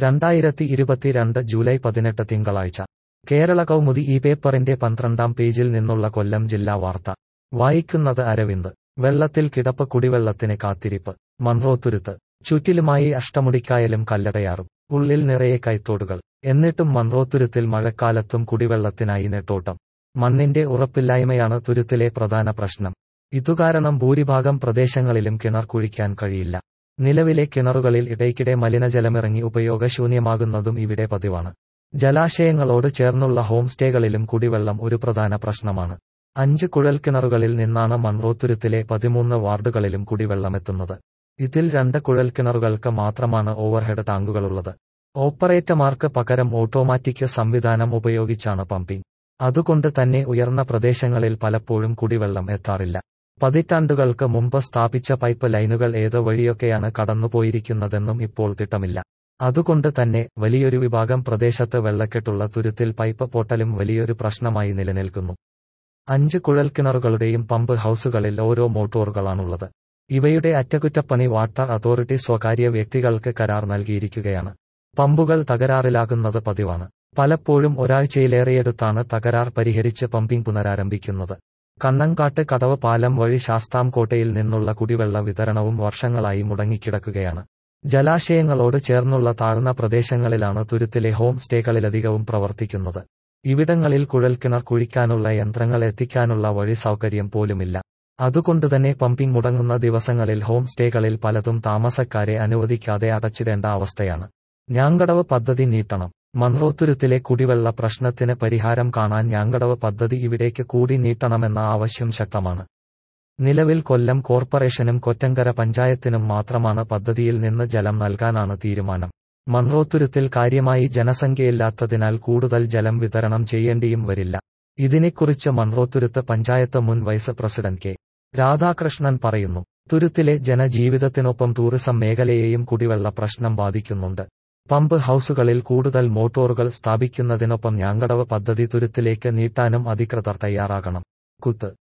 രണ്ടായിരത്തി ഇരുപത്തിരണ്ട് ജൂലൈ പതിനെട്ട് തിങ്കളാഴ്ച കേരള കൗമുദി ഈ പേപ്പറിന്റെ പന്ത്രണ്ടാം പേജിൽ നിന്നുള്ള കൊല്ലം ജില്ലാ വാർത്ത വായിക്കുന്നത് അരവിന്ദ് വെള്ളത്തിൽ കിടപ്പ് കുടിവെള്ളത്തിന് കാത്തിരിപ്പ് മൺറോത്തുരുത്ത് ചുറ്റിലുമായി അഷ്ടമുടിക്കായലും കല്ലടയാറും ഉള്ളിൽ നിറയെ കൈത്തോടുകൾ എന്നിട്ടും മൺറോത്തുരുത്തിൽ മഴക്കാലത്തും കുടിവെള്ളത്തിനായി നെട്ടോട്ടം മണ്ണിന്റെ ഉറപ്പില്ലായ്മയാണ് തുരുത്തിലെ പ്രധാന പ്രശ്നം ഇതുകാരണം ഭൂരിഭാഗം പ്രദേശങ്ങളിലും കിണർ കുഴിക്കാൻ കഴിയില്ല നിലവിലെ കിണറുകളിൽ ഇടയ്ക്കിടെ മലിനജലമിറങ്ങി ഉപയോഗശൂന്യമാകുന്നതും ഇവിടെ പതിവാണ് ജലാശയങ്ങളോട് ചേർന്നുള്ള ഹോം സ്റ്റേകളിലും കുടിവെള്ളം ഒരു പ്രധാന പ്രശ്നമാണ് അഞ്ച് കുഴൽക്കിണറുകളിൽ നിന്നാണ് മൺറോത്തുരുത്തിലെ പതിമൂന്ന് വാർഡുകളിലും കുടിവെള്ളമെത്തുന്നത് ഇതിൽ രണ്ട് കുഴൽക്കിണറുകൾക്ക് മാത്രമാണ് ഓവർഹെഡ് ടാങ്കുകളുള്ളത് ഓപ്പറേറ്റർമാർക്ക് പകരം ഓട്ടോമാറ്റിക് സംവിധാനം ഉപയോഗിച്ചാണ് പമ്പിംഗ് അതുകൊണ്ട് തന്നെ ഉയർന്ന പ്രദേശങ്ങളിൽ പലപ്പോഴും കുടിവെള്ളം എത്താറില്ല പതിറ്റാണ്ടുകൾക്ക് മുമ്പ് സ്ഥാപിച്ച പൈപ്പ് ലൈനുകൾ ഏത് വഴിയൊക്കെയാണ് കടന്നുപോയിരിക്കുന്നതെന്നും ഇപ്പോൾ തിട്ടമില്ല അതുകൊണ്ട് തന്നെ വലിയൊരു വിഭാഗം പ്രദേശത്ത് വെള്ളക്കെട്ടുള്ള തുരുത്തിൽ പൈപ്പ് പൊട്ടലും വലിയൊരു പ്രശ്നമായി നിലനിൽക്കുന്നു അഞ്ച് കുഴൽക്കിണറുകളുടെയും പമ്പ് ഹൌസുകളിൽ ഓരോ മോട്ടോറുകളാണുള്ളത് ഇവയുടെ അറ്റകുറ്റപ്പണി വാട്ടർ അതോറിറ്റി സ്വകാര്യ വ്യക്തികൾക്ക് കരാർ നൽകിയിരിക്കുകയാണ് പമ്പുകൾ തകരാറിലാകുന്നത് പതിവാണ് പലപ്പോഴും ഒരാഴ്ചയിലേറെയെടുത്താണ് തകരാർ പരിഹരിച്ച് പമ്പിംഗ് പുനരാരംഭിക്കുന്നത് കണ്ണങ്കാട്ട് കടവ് പാലം വഴി ശാസ്താംകോട്ടയിൽ നിന്നുള്ള കുടിവെള്ള വിതരണവും വർഷങ്ങളായി മുടങ്ങിക്കിടക്കുകയാണ് ജലാശയങ്ങളോട് ചേർന്നുള്ള താഴ്ന്ന പ്രദേശങ്ങളിലാണ് തുരുത്തിലെ ഹോം സ്റ്റേകളിലധികവും പ്രവർത്തിക്കുന്നത് ഇവിടങ്ങളിൽ കുഴൽക്കിണർ കുഴിക്കാനുള്ള യന്ത്രങ്ങൾ എത്തിക്കാനുള്ള വഴി സൗകര്യം പോലുമില്ല അതുകൊണ്ടുതന്നെ പമ്പിംഗ് മുടങ്ങുന്ന ദിവസങ്ങളിൽ ഹോം സ്റ്റേകളിൽ പലതും താമസക്കാരെ അനുവദിക്കാതെ അടച്ചിടേണ്ട അവസ്ഥയാണ് ഞാങ്കടവ് പദ്ധതി നീട്ടണം മൺറോത്തുരുത്തിലെ കുടിവെള്ള പ്രശ്നത്തിന് പരിഹാരം കാണാൻ ഞാങ്കടവ് പദ്ധതി ഇവിടേക്ക് കൂടി നീട്ടണമെന്ന ആവശ്യം ശക്തമാണ് നിലവിൽ കൊല്ലം കോർപ്പറേഷനും കൊറ്റങ്കര പഞ്ചായത്തിനും മാത്രമാണ് പദ്ധതിയിൽ നിന്ന് ജലം നൽകാനാണ് തീരുമാനം മൺറോത്തുരുത്തിൽ കാര്യമായി ജനസംഖ്യയില്ലാത്തതിനാൽ കൂടുതൽ ജലം വിതരണം ചെയ്യേണ്ടിയും വരില്ല ഇതിനെക്കുറിച്ച് മൺറോത്തുരുത്ത് പഞ്ചായത്ത് മുൻ വൈസ് പ്രസിഡന്റ് കെ രാധാകൃഷ്ണൻ പറയുന്നു തുരുത്തിലെ ജനജീവിതത്തിനൊപ്പം ടൂറിസം മേഖലയെയും കുടിവെള്ള പ്രശ്നം ബാധിക്കുന്നുണ്ട് പമ്പ് ഹൌസുകളിൽ കൂടുതൽ മോട്ടോറുകൾ സ്ഥാപിക്കുന്നതിനൊപ്പം ഞാങ്കടവ് പദ്ധതി തുരുത്തിലേക്ക് നീട്ടാനും അധികൃതർ തയ്യാറാകണം കുത്ത്